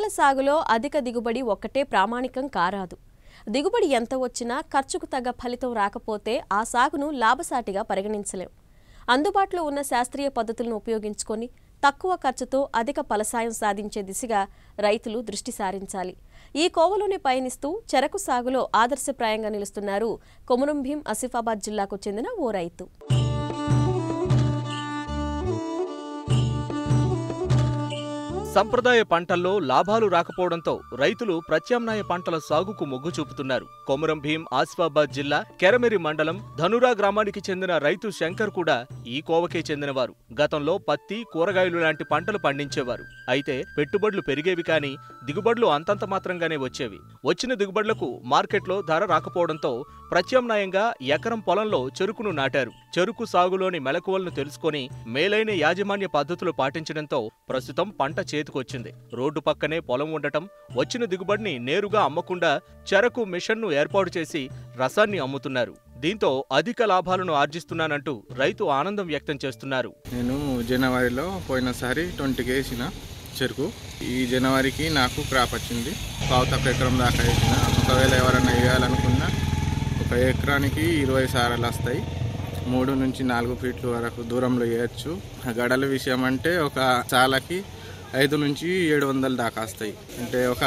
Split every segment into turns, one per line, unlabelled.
పంటల సాగులో అధిక దిగుబడి ఒక్కటే ప్రామాణికం కారాదు దిగుబడి ఎంత వచ్చినా ఖర్చుకు తగ్గ ఫలితం రాకపోతే ఆ సాగును లాభసాటిగా పరిగణించలేం అందుబాటులో ఉన్న శాస్త్రీయ పద్ధతులను ఉపయోగించుకొని తక్కువ ఖర్చుతో అధిక ఫలసాయం సాధించే దిశగా రైతులు దృష్టి సారించాలి ఈ కోవలోనే పయనిస్తూ చెరకు సాగులో ఆదర్శప్రాయంగా నిలుస్తున్నారు కొమురం భీం ఆసిఫాబాద్ జిల్లాకు చెందిన ఓ రైతు
సంప్రదాయ పంటల్లో లాభాలు రాకపోవడంతో రైతులు ప్రత్యామ్నాయ పంటల సాగుకు మొగ్గు చూపుతున్నారు కొమురం భీం ఆసిఫాబాద్ జిల్లా కెరమెరి మండలం ధనురా గ్రామానికి చెందిన రైతు శంకర్ కూడా ఈ కోవకే చెందినవారు గతంలో పత్తి కూరగాయలు లాంటి పంటలు పండించేవారు అయితే పెట్టుబడులు పెరిగేవి కానీ దిగుబడులు అంతంత మాత్రంగానే వచ్చేవి వచ్చిన దిగుబడులకు మార్కెట్లో ధర రాకపోవడంతో ప్రత్యామ్నాయంగా ఎకరం పొలంలో చెరుకును నాటారు చెరుకు సాగులోని మెలకువలను తెలుసుకొని మేలైన యాజమాన్య పద్ధతులు పాటించడంతో ప్రస్తుతం పంట చేతికొచ్చింది రోడ్డు పక్కనే పొలం ఉండటం వచ్చిన దిగుబడిని నేరుగా అమ్మకుండా చెరకు మిషన్ను ఏర్పాటు చేసి రసాన్ని అమ్ముతున్నారు దీంతో అధిక లాభాలను ఆర్జిస్తున్నానంటూ రైతు ఆనందం వ్యక్తం చేస్తున్నారు
నేను జనవరిలో పోయినసారి ట్వంటీకి వేసిన చెరుకు ఈ జనవరికి నాకు క్రాప్ వచ్చింది పావు తక్కువ ఎకరం దాకా వేసిన ఒకవేళ ఎవరైనా వేయాలనుకున్నా ఒక ఎకరానికి ఇరవై సారాలు వస్తాయి మూడు నుంచి నాలుగు ఫీట్ల వరకు దూరంలో వేయచ్చు ఆ గడల విషయం అంటే ఒక సాలకి ఐదు నుంచి ఏడు వందలు దాకా వస్తాయి అంటే ఒక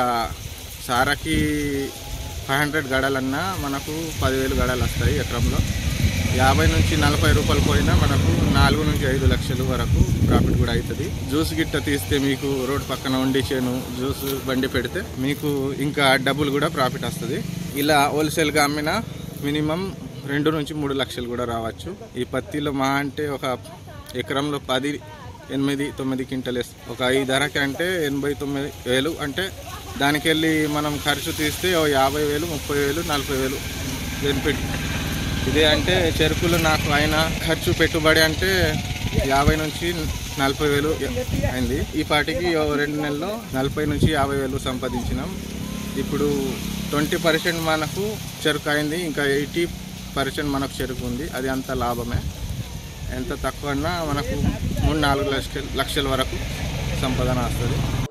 సారకి ఫైవ్ హండ్రెడ్ గడలన్నా మనకు పదివేలు గడలు వస్తాయి ఎకరంలో యాభై నుంచి నలభై రూపాయలు పోయినా మనకు నాలుగు నుంచి ఐదు లక్షలు వరకు ప్రాఫిట్ కూడా అవుతుంది జ్యూస్ గిట్ట తీస్తే మీకు రోడ్ పక్కన ఉండి చేను జ్యూస్ బండి పెడితే మీకు ఇంకా డబ్బులు కూడా ప్రాఫిట్ వస్తుంది ఇలా హోల్సేల్గా అమ్మినా మినిమం రెండు నుంచి మూడు లక్షలు కూడా రావచ్చు ఈ పత్తిలో మా అంటే ఒక ఎకరంలో పది ఎనిమిది తొమ్మిది క్వింటల్ వేస్తాం ఒక ఈ ధరకి అంటే ఎనభై తొమ్మిది వేలు అంటే దానికి వెళ్ళి మనం ఖర్చు తీస్తే ఓ యాభై వేలు ముప్పై వేలు నలభై వేలు బెనిఫిట్ ఇదే అంటే చెరుకులు నాకు అయిన ఖర్చు పెట్టుబడి అంటే యాభై నుంచి నలభై వేలు అయింది ఈ పాటికి ఓ రెండు నెలల్లో నలభై నుంచి యాభై వేలు సంపాదించినాం ఇప్పుడు ట్వంటీ పర్సెంట్ మనకు చెరుకు అయింది ఇంకా ఎయిటీ పర్సెంట్ మనకు చెరుకు ఉంది అది అంత లాభమే ఎంత తక్కువ అన్నా మనకు మూడు నాలుగు లక్షల లక్షల వరకు సంపాదన వస్తుంది